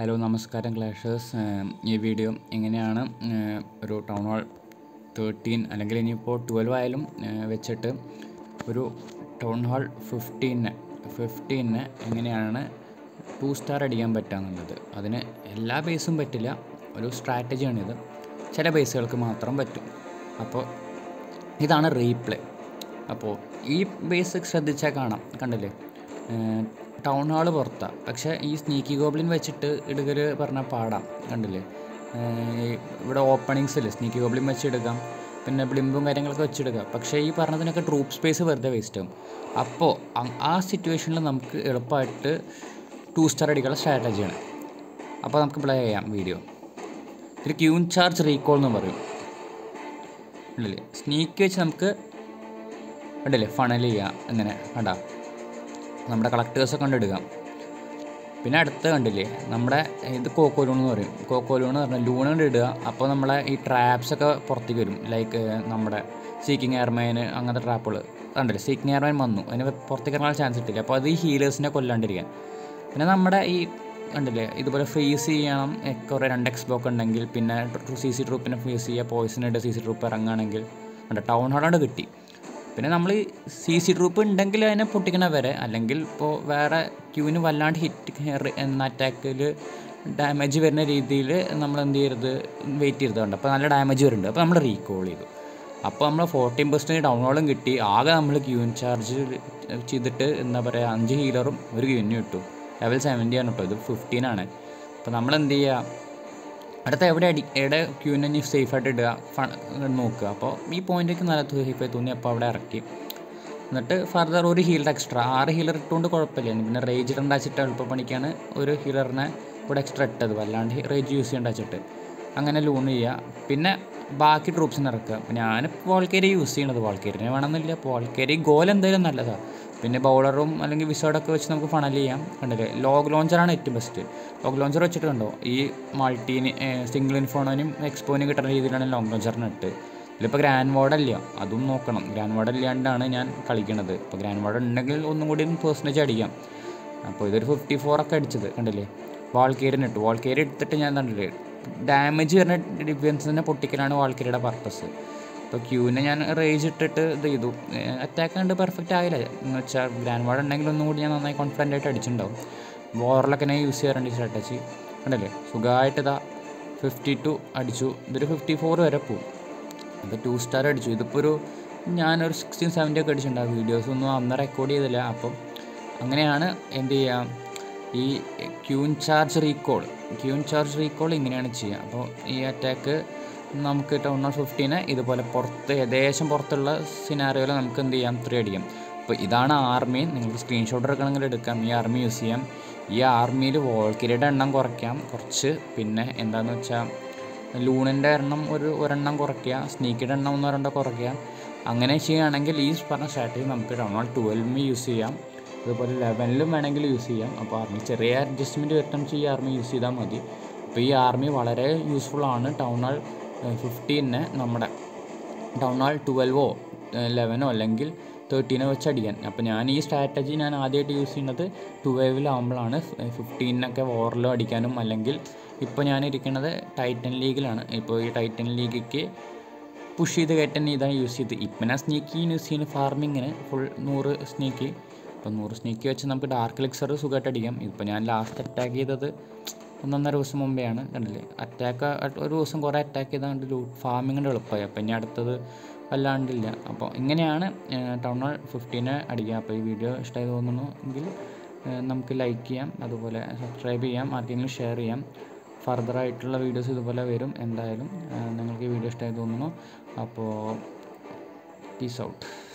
hello നമസ്കാരം ക്ലാഷേഴ്സ് ഈ video എങ്ങനെയാണ് ഏഹ്, ഒരു ടൗൺ ഹാൾ തേർട്ടീൻ അല്ലെങ്കിൽ ഇനിയിപ്പോൾ ട്വൽവ് ആയാലും ഏഹ്, വെച്ചിട്ട് ഒരു ടൗൺ ഹാൾ ഫിഫ്റ്റീന് ഫിഫ്റ്റീന് എങ്ങനെയാണ് ടു സ്റ്റാർ അടിക്കാൻ പറ്റുക എന്നുള്ളത് അതിന് എല്ലാ ബേസും പറ്റില്ല ഒരു സ്ട്രാറ്റജിയാണിത് ചില ബേസുകൾക്ക് മാത്രം പറ്റും അപ്പോൾ ഇതാണ് റീപ്ലേ അപ്പോൾ ഈ ബേസ് ശ്രദ്ധിച്ചാൽ കാണാം കണ്ടില്ലേ ടൗൺ ഹാള് പുറത്താണ് പക്ഷേ ഈ സ്നീക്കി ഗോബ്ലിൻ വെച്ചിട്ട് ഇടുകൽ പറഞ്ഞ പാടാം കണ്ടില്ലേ ഏഹ് ഈ ഇവിടെ ഓപ്പണിങ്സിൽ സ്നീക്കി ഗോബ്ലിൻ വെച്ചെടുക്കാം പിന്നെ ബ്ലിമ്പും കാര്യങ്ങളൊക്കെ വെച്ചെടുക്കാം പക്ഷേ ഈ പറഞ്ഞതിനൊക്കെ ട്രൂപ്പ് സ്പേസ് വെറുതെ വേസ്റ്റ് ആവും അപ്പോൾ അ- ആ സിറ്റുവേഷനിൽ നമുക്ക് എളുപ്പമായിട്ട് ടു സ്റ്റാർ അടിക്കാനുള്ള സ്ട്രാറ്റജിയാണ് അപ്പോൾ നമുക്ക് പ്ലേ ചെയ്യാം വീഡിയോ ഇതിൽ ക്യൂൻ ചാർജ് റീകോൾ എന്ന് പറയും ഉള്ളിൽ സ്നീക്ക് വെച്ച് നമുക്ക് ഉണ്ടല്ലേ ഫണൽ ചെയ്യുക അങ്ങനെ കണ്ടാ നമ്മുടെ കളക്ടേഴ്സൊക്കെ കൊണ്ട് എടുക്കാം പിന്നെ അടുത്ത കണ്ടില്ലേ നമ്മുടെ ഇത് കോക്കോലൂൺ എന്ന് പറയും കോക്കോലൂൺ എന്ന് പറഞ്ഞാൽ ലൂൺ കൊണ്ട് ഇടുക അപ്പോൾ നമ്മളെ ഈ ട്രാപ്സ് ഒക്കെ പുറത്തേക്ക് വരും ലൈക്ക് നമ്മുടെ സീക്കിങ് എയർമൈന് അങ്ങനത്തെ ട്രാപ്പുകൾ കണ്ടില്ലേ സീക്കിങ് എയർമൈൻ വന്നു അതിന് പുറത്തേക്ക് ഇറങ്ങാൻ ചാൻസ് കിട്ടില്ല അപ്പോൾ അത് ഈ ഹീലേഴ്സിനെ കൊല്ലാണ്ടിരിക്കാൻ പിന്നെ നമ്മുടെ ഈ കണ്ടില്ലേ ഇതുപോലെ ഫ്രീസ് ചെയ്യണം എ- കുറേ രണ്ട് എക്സ് ബ്ലോക്ക് ഉണ്ടെങ്കിൽ പിന്നെ സി സി ട്രൂപ്പിനെ ഫ്രീസ് ചെയ്യുക പോയിസൺ ഇട്ട് സി സി ട്രൂപ്പ് ഇറങ്ങുകയാണെങ്കിൽ കണ്ട ടൗൺ ഹാളോട് കിട്ടി പിന്നെ നമ്മൾ സി സി ട്രൂപ്പ് ഉണ്ടെങ്കിൽ അതിനെ പൊട്ടിക്കണ വരെ അല്ലെങ്കിൽ ഇപ്പോൾ വേറെ ക്യൂവിന് വല്ലാണ്ട് ഹിറ്റ് എന്ന അറ്റാക്കിൽ ഡാമേജ് വരുന്ന രീതിയിൽ നമ്മൾ എന്ത് ചെയ്യരുത് വെയിറ്റ് ചെയ്തതുകൊണ്ട് അപ്പോൾ നല്ല ഡാമേജ് വരുന്നുണ്ട് അപ്പോൾ നമ്മൾ റീകോൾ ചെയ്തു അപ്പോൾ നമ്മൾ ഫോർട്ടീൻ പെർസെൻറ്റേജ് ഡൗൺലോഡും കിട്ടി ആകെ നമ്മൾ ക്യൂൻ ചാർജ് ചെയ്തിട്ട് എന്താ പറയുക അഞ്ച് ഹീലറും ഒരു ക്യൂനും ഇട്ടു ലെവൽ സെവൻറ്റി ആണ് കേട്ടോ ഇത് ഫിഫ്റ്റീൻ ആണ് അപ്പോൾ നമ്മൾ എന്ത് ചെയ്യുക അടുത്ത എവിടെ അടി എവിടെ ക്യൂവിനെ ഇനി സേഫായിട്ട് ഇടുക ഫ നോക്കുക അപ്പോൾ ഈ പോയിന്റേക്ക് നല്ല സേഫായി തോന്നി അപ്പോൾ അവിടെ ഇറക്കി എന്നിട്ട് ഫർദർ ഒരു ഹീലർ എക്സ്ട്രാ ആറ് ഹീലർ ഇട്ടുകൊണ്ട് കുഴപ്പമില്ല പിന്നെ റേജ് ഇടണ്ടാച്ചിട്ട് എളുപ്പപ്പണിക്കാണ് ഒരു ഹീലറിനെ കൂടെ എക്സ്ട്രാ ഇട്ടത് വല്ലാണ്ട് റേജ് യൂസ് ചെയ്യണ്ടാച്ചിട്ട് അങ്ങനെ ലൂൺ ചെയ്യുക പിന്നെ ബാക്കി ട്രൂപ്സിന് ഇറക്കുക അപ്പോൾ ഞാൻ വാൾക്കേരി യൂസ് ചെയ്യണത് വാൾക്കേരിനെ വേണമെന്നില്ല അപ്പോൾ വാൾക്കേരി ഗോൽ എന്തായാലും നല്ലതാണ് പിന്നെ ബൗളറും അല്ലെങ്കിൽ വിസോഡൊക്കെ വെച്ച് നമുക്ക് ഫണൽ ചെയ്യാം കണ്ടില്ലേ ലോഗ് ലോഞ്ചറാണ് ഏറ്റവും ബെസ്റ്റ് ലോഗ് ലോഞ്ചർ വെച്ചിട്ട് കണ്ടോ ഈ മൾട്ടീന് സിംഗിൾ ഇൻഫോണിനും എക്സ്പോനും കിട്ടുന്ന രീതിയിലാണ് ലോങ് ലോഞ്ചറിന് ഇട്ട് ഇതിലിപ്പോൾ ഗ്രാൻഡ് വാർഡല്ല അതും നോക്കണം ഗ്രാൻഡ് വാർഡ് ഇല്ലാണ്ടാണ് ഞാൻ കളിക്കണത് ഇപ്പോൾ ഗ്രാൻഡ് വാർഡ് ഉണ്ടെങ്കിൽ ഒന്നും കൂടി പേഴ്സൻറ്റേജ് അടിക്കാം അപ്പോൾ ഇതൊരു ഫിഫ്റ്റി ഒക്കെ അടിച്ചത് കണ്ടില്ലേ വാൾക്കേരിന് ഇട്ടു വാൾക്കേരി എടുത്തിട്ട് ഞാൻ കണ്ടില്ലേ ഡാമേജ് വരുന്ന ഡിഫൻസിനെ പൊട്ടിക്കലാണ് വാൾക്കേരിയുടെ പർപ്പസ് ഇപ്പോൾ ക്യൂവിനെ ഞാൻ റേജ് ഇട്ടിട്ട് ഇത് ചെയ്തു അറ്റാക്ക് കണ്ട് പെർഫെക്റ്റ് ആയില്ല എന്ന് വെച്ചാൽ ഗ്രാൻഡ് വാർഡ് ഉണ്ടെങ്കിൽ ഒന്നും കൂടി ഞാൻ നന്നായി കോൺഫിഡൻ്റ് ആയിട്ട് അടിച്ചിട്ടുണ്ടാവും വോറിലൊക്കെ ഞാൻ യൂസ് ചെയ്യാറുണ്ട് ഈ സ്ട്രാറ്റജി കണ്ടല്ലേ സുഖമായിട്ട് ഇതാ ഫിഫ്റ്റി ടു അടിച്ചു ഇതൊരു ഫിഫ്റ്റി ഫോർ വരെ പോകും അപ്പോൾ ടു സ്റ്റാർ അടിച്ചു ഇതിപ്പോൾ ഒരു ഞാനൊരു സിക്സ്റ്റീൻ സെവൻറ്റി ഒക്കെ അടിച്ചിട്ടുണ്ടാവും വീഡിയോസ് ഒന്നും അന്ന് റെക്കോർഡ് ചെയ്തില്ല അപ്പം അങ്ങനെയാണ് എന്ത് ചെയ്യാം ഈ queen charge recall queen charge recall ഇങ്ങനെയാണ് ചെയ്യുക അപ്പോൾ ഈ അറ്റാക്ക് നമുക്ക് ടൗൺ ഹോൾ ഫിഫ്റ്റീനെ ഇതുപോലെ പുറത്ത് ഏകദേശം പുറത്തുള്ള സിനാറിയോയിൽ നമുക്ക് എന്ത് ചെയ്യാം ത്രീ അടിക്കാം അപ്പോൾ ഇതാണ് ആർമി നിങ്ങൾക്ക് സ്ക്രീൻഷോട്ട് എടുക്കണമെങ്കിൽ എടുക്കാം ഈ ആർമി യൂസ് ചെയ്യാം ഈ ആർമിയിൽ വോൾക്കിരിയുടെ എണ്ണം കുറയ്ക്കാം കുറച്ച് പിന്നെ എന്താണെന്ന് വെച്ചാൽ ലൂണിൻ്റെ എണ്ണം ഒരു ഒരെണ്ണം കുറയ്ക്കുക സ്നീക്കിയുടെ എണ്ണം ഒന്നോ രണ്ടോ കുറയ്ക്കുക അങ്ങനെ ചെയ്യുകയാണെങ്കിൽ ഈ പറഞ്ഞ സ്ട്രാറ്റജി നമുക്ക് ടൗൺ ഹാൾ ട്വൽവിൽ യൂസ് ചെയ്യാം അതുപോലെ ലെവനിലും വേണമെങ്കിൽ യൂസ് ചെയ്യാം അപ്പോൾ ആർമി ചെറിയ അഡ്ജസ്റ്റ്മെൻറ്റ് വരുത്തണം ഈ ആർമി യൂസ് ചെയ്താൽ മതി അപ്പോൾ ഈ ആർമി വളരെ യൂസ്ഫുൾ ആണ് ടൗൺ ഹാൾ ഫിഫ്റ്റീനെ നമ്മുടെ ടൗൺ ഹാൾ ട്വൽവോ ലെവനോ അല്ലെങ്കിൽ തേർട്ടീനോ വെച്ച് അടിക്കാൻ അപ്പോൾ ഞാൻ ഈ സ്ട്രാറ്റജി ഞാൻ ആദ്യമായിട്ട് യൂസ് ചെയ്യുന്നത് ട്വൽവിലാകുമ്പോഴാണ് ഫിഫ്റ്റീനൊക്കെ വോറിലോ അടിക്കാനും അല്ലെങ്കിൽ ഇപ്പോൾ ഞാൻ ഇരിക്കുന്നത് ടൈറ്റൻ ലീഗിലാണ് ഇപ്പോൾ ഈ ടൈറ്റൻ ലീഗിക്ക് പുഷ് ചെയ്ത് കയറ്റാൻ ഇതാണ് യൂസ് ചെയ്ത് ഇപ്പം ഞാൻ സ്നീക്കി യൂസ് ചെയ്യുന്ന ഫാർമിങ്ങിന് ഫുൾ നൂറ് സ്നീക്കി അപ്പോൾ നൂറ് സ്നീക്കി വെച്ച് നമുക്ക് ഡാർക്ക് ലെക്സർ സുഖമായിട്ട് അടിക്കാം ഇപ്പോൾ ഞാൻ ലാസ്റ്റ് അറ്റാക്ക് ചെയ്തത് ഒന്നൊന്നര ദിവസം മുമ്പെയാണ് കണ്ടില്ലേ അറ്റാക്ക് ഒരു ദിവസം കുറേ അറ്റാക്ക് ചെയ്താണ്ട് ലൂ ഫാമിങ്ങിൻ്റെ എളുപ്പമായി അപ്പോൾ ഇനി അടുത്തത് വല്ലാണ്ടില്ല അപ്പോൾ ഇങ്ങനെയാണ് ടൗൺ ഹാൾ ഫിഫ്റ്റീന് അടിക്കുക അപ്പോൾ ഈ വീഡിയോ ഇഷ്ടമായി തോന്നുന്നു എങ്കിൽ ഏഹ് നമുക്ക് ലൈക്ക് ചെയ്യാം അതുപോലെ സബ്സ്ക്രൈബ് ചെയ്യാം ആർക്കെങ്കിലും ഷെയർ ചെയ്യാം ഫർദർ ആയിട്ടുള്ള വീഡിയോസ് ഇതുപോലെ വരും എന്തായാലും ഏഹ് നിങ്ങൾക്ക് ഈ വീഡിയോ ഇഷ്ടമായി തോന്നുന്നു അപ്പോൾ പീസ് ഔട്ട്